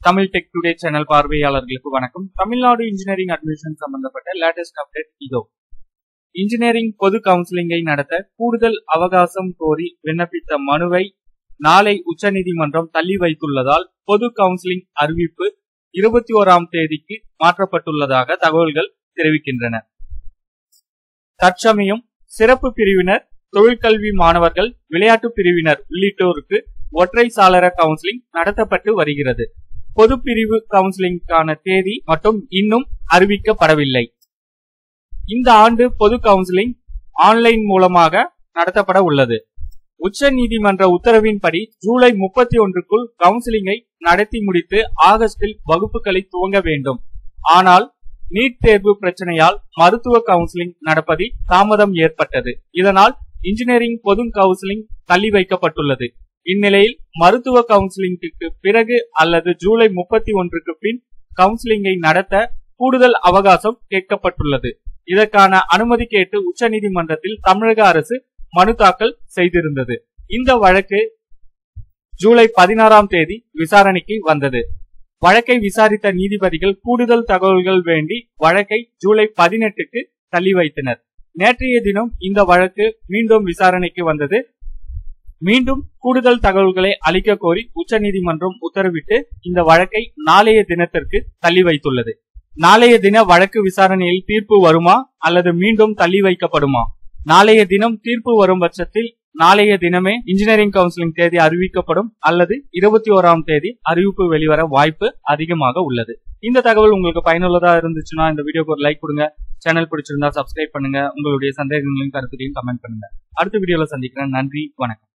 Tamil tech today channel பார்வையாளர்களுக்கு வணக்கம் Tamil Nadu engineering admission சம்பந்தப்பட்ட லேட்டஸ்ட் அப்டேட் இதோ இன்ஜினியரிங் பொது கவுன்சிலிங்கை நடத்த கூடுதல் அவகாசம் கோரி விண்ணப்பித்த மனுவை நாளை உச்சநீதிமன்றம் தள்ளி வைத்துள்ளதால் பொது கவுன்சிலிங் அறிவிப்பு இருபத்தி ஓராம் தேதிக்கு மாற்றப்பட்டுள்ளதாக தகவல்கள் தெரிவிக்கின்றன தற்சமயம் சிறப்பு பிரிவினர் தொழிற்கல்வி மாணவர்கள் விளையாட்டு பிரிவினர் உள்ளிட்டோருக்கு ஒற்றை சாளர கவுன்சிலிங் நடத்தப்பட்டு வருகிறது பொது பிரிவு கவுன்சிலிங்கான தேதி மட்டும் இன்னும் அறிவிக்கப்படவில்லை இந்த ஆண்டு பொது கவுன்சிலிங் ஆன்லைன் மூலமாக நடத்தப்பட உள்ளது உச்ச நீதிமன்ற உத்தரவின்படி ஜூலை முப்பத்தி ஒன்றுக்குள் கவுன்சிலிங்கை நடத்தி முடித்து ஆகஸ்டில் வகுப்புகளை துவங்க வேண்டும் ஆனால் நீட் தேர்வு பிரச்சனையால் மருத்துவ கவுன்சிலிங் நடப்பதில் தாமதம் ஏற்பட்டது இதனால் இன்ஜினியரிங் பொது கவுன்சிலிங் தள்ளி வைக்கப்பட்டுள்ளது இந்நிலையில் மருத்துவ கவுன்சிலிங்குக்கு பிறகு அல்லது ஜூலை முப்பத்தி ஒன்றுக்கு பின் கவுன்சிலிங்கை நடத்த கூடுதல் அவகாசம் கேட்கப்பட்டுள்ளது இதற்கான அனுமதி கேட்டு உச்சநீதிமன்றத்தில் தமிழக அரசு மனு தாக்கல் செய்திருந்தது இந்த வழக்கு ஜூலை பதினாறாம் தேதி விசாரணைக்கு வந்தது வழக்கை விசாரித்த நீதிபதிகள் கூடுதல் தகவல்கள் வேண்டி வழக்கை ஜூலை பதினெட்டுக்கு தள்ளி வைத்தனர் நேற்றைய தினம் இந்த வழக்கு மீண்டும் விசாரணைக்கு வந்தது மீண்டும் கூடுதல் தகவல்களை அளிக்க கோரி உச்சநீதிமன்றம் உத்தரவிட்டு இந்த வழக்கை நாளைய தினத்திற்கு தள்ளி வைத்துள்ளது நாளைய தின வழக்கு விசாரணையில் தீர்ப்பு வருமா அல்லது மீண்டும் தள்ளி வைக்கப்படுமா நாளைய தினம் தீர்ப்பு வரும் பட்சத்தில் நாளைய தினமே இன்ஜினியரிங் கவுன்சிலிங் தேதி அறிவிக்கப்படும் அல்லது இருபத்தி ஓராம் தேதி அறிவிப்பு வெளிவர வாய்ப்பு அதிகமாக உள்ளது இந்த தகவல் உங்களுக்கு பயனுள்ளதா இருந்துச்சுன்னா இந்த வீடியோக்கு ஒரு லைக் கொடுங்க சேனல் பிடிச்சிருந்தா சப்ஸ்கிரைப் பண்ணுங்க உங்களுடைய சந்தேகங்களையும் கருத்துக்களையும் கமெண்ட் பண்ணுங்க அடுத்த வீடியோல சந்திக்கிறேன் நன்றி வணக்கம்